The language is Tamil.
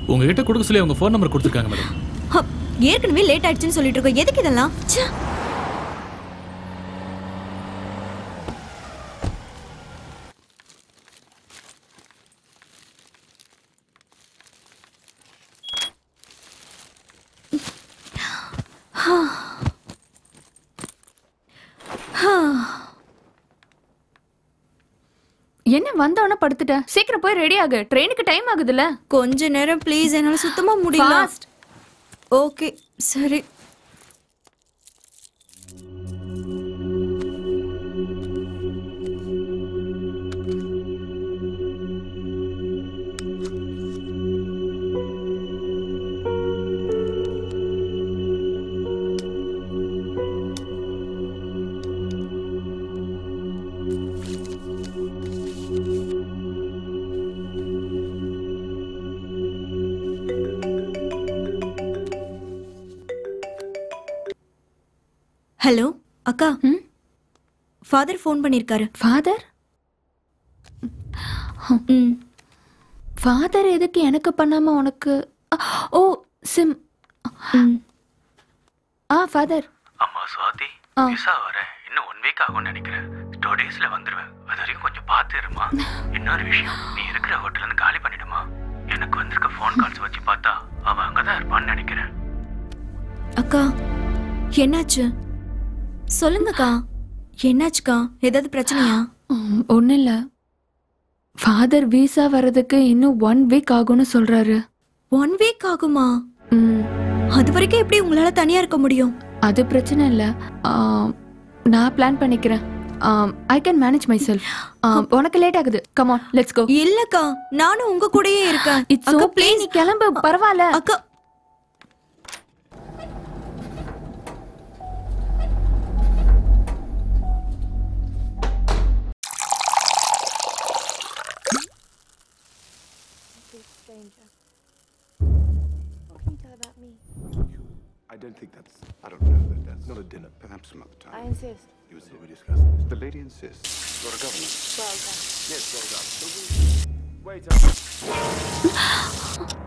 உங்ககிட்ட கொடுக்க சொல்லி அவங்க ஃபோன் நம்பர் கொடுத்துருக்காங்க மேடம் ஹ, ஏற்கனவே லேட் ஆயிடுச்சுன்னு சொல்லிட்டு இருக்கோம் எதுக்கு இதெல்லாம் ச்சே. என்ன வந்தவன படுத்துட்ட சீக்கிரம் போய் ரெடி ஆகு ட்ரெயினுக்கு டைம் ஆகுதுல்ல கொஞ்ச நேரம் ப்ளீஸ் என்னால சுத்தமா முடியல Fast. ஓகே சரி ஹலோ அக்கா ம்? ஃபாதர் ஃபோன் பண்ணியிருக்காரு ஃபாதர் ம் ஃபாதர் எதுக்கு எனக்கு பண்ணாம உனக்கு அ, ஓ சிம் ம் ஆ ஃபாதர் அம்மா சுவாதி ஆ. விசா வர இன்னும் ஒன் வீக் ஆகும்னு நினைக்கிறேன் டூ டேஸ்ல வந்துருவேன் அது வரைக்கும் கொஞ்சம் பார்த்து இருமா இன்னொரு விஷயம் நீ இருக்கிற ஹோட்டல்ல இருந்து காலி பண்ணிடுமா எனக்கு வந்திருக்க ஃபோன் கால்ஸ் வச்சு பார்த்தா அவ அங்கதான் இருப்பான்னு நினைக்கிறேன் அக்கா என்னாச்சு சொல்லுங்கக்கா என்னாச்சுக்கா ஏதாவது பிரச்சனையா ஒன்றும் இல்லை ஃபாதர் விசா வர்றதுக்கு இன்னும் ஒன் வீக் ஆகும்னு சொல்றாரு ஒன் வீக் ஆகுமா ம், அது வரைக்கும் எப்படி உங்களால தனியா இருக்க முடியும் அது பிரச்சனை இல்லை நான் பிளான் பண்ணிக்கிறேன் I can manage myself உனக்கு லேட் ஆகுது கமான் லெட்ஸ் கோ இல்லக்கா நானும் உங்க கூடயே இருக்கேன் இட்ஸ் அக்கா ஓகே ப்ளீஸ் நீ கிளம்பு பரவாயில்ல அக்கா I don't think that's. I don't know. That, that's not a dinner. Perhaps some other time. I insist. You and Sylvia discussed this. The lady insists. You're a governor. Well done. Yes, well done. Wait up.